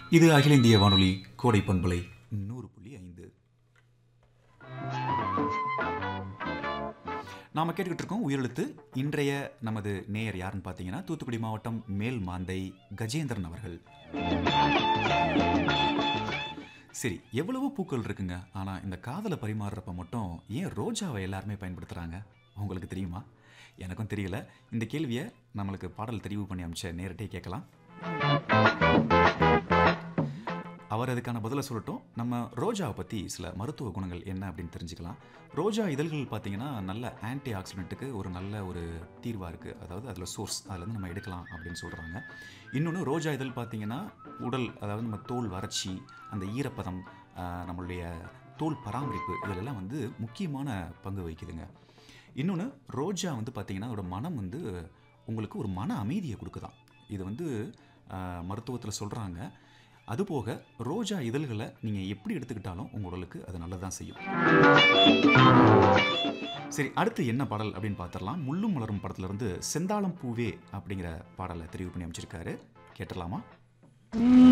இது அகில இந்திய வானொலி கோடை பண்பலை நூறு புள்ளி ஐந்து நாம கேட்டுக்கிட்டு இருக்கோம் உயிரெழுத்து இன்றைய நமது நேயர் யாருன்னு பார்த்தீங்கன்னா தூத்துக்குடி மாவட்டம் மேல் மாந்தை கஜேந்திரன் அவர்கள் சரி எவ்வளவோ பூக்கள் இருக்குங்க ஆனால் இந்த காதலை பரிமாறுறப்ப மட்டும் ஏன் ரோஜாவை எல்லாருமே பயன்படுத்துகிறாங்க உங்களுக்கு தெரியுமா எனக்கும் தெரியல இந்த கேள்வியை நம்மளுக்கு பாடல் தெரிவு பண்ணி அமைச்ச நேரடியே கேட்கலாம் அவர் அதுக்கான பதிலை சொல்லட்டும் நம்ம ரோஜாவை பற்றி சில மருத்துவ குணங்கள் என்ன அப்படின்னு தெரிஞ்சுக்கலாம் ரோஜா இதழ்கள் பார்த்தீங்கன்னா நல்ல ஆன்டி ஆக்சிடென்ட்டுக்கு ஒரு நல்ல ஒரு தீர்வாக இருக்குது அதாவது அதில் சோர்ஸ் அதுலேருந்து நம்ம எடுக்கலாம் அப்படின்னு சொல்கிறாங்க இன்னொன்று ரோஜா இதழ் பார்த்தீங்கன்னா உடல் அதாவது நம்ம தோல் வறட்சி அந்த ஈரப்பதம் ஆஹ், நம்மளுடைய தோல் பராமரிப்பு இதிலெல்லாம் வந்து முக்கியமான பங்கு வகிக்குதுங்க இன்னொன்று ரோஜா வந்து பார்த்தீங்கன்னா அதோட மனம் வந்து உங்களுக்கு ஒரு மன அமைதியை கொடுக்குதாம் இது வந்து மருத்துவத்தில் சொல்கிறாங்க அதுபோக ரோஜா இதழ்களை நீங்கள் எப்படி எடுத்துக்கிட்டாலும் உங்கள் உடலுக்கு அது நல்லதான் செய்யும் சரி அடுத்து என்ன பாடல் அப்படின்னு பார்த்துடலாம் முள்ளும் மலரும் படத்துலேருந்து செந்தாளம் பூவே அப்படிங்கிற பாடலை தெரிவு பண்ணி அமைச்சிருக்காரு கேட்டுடலாமா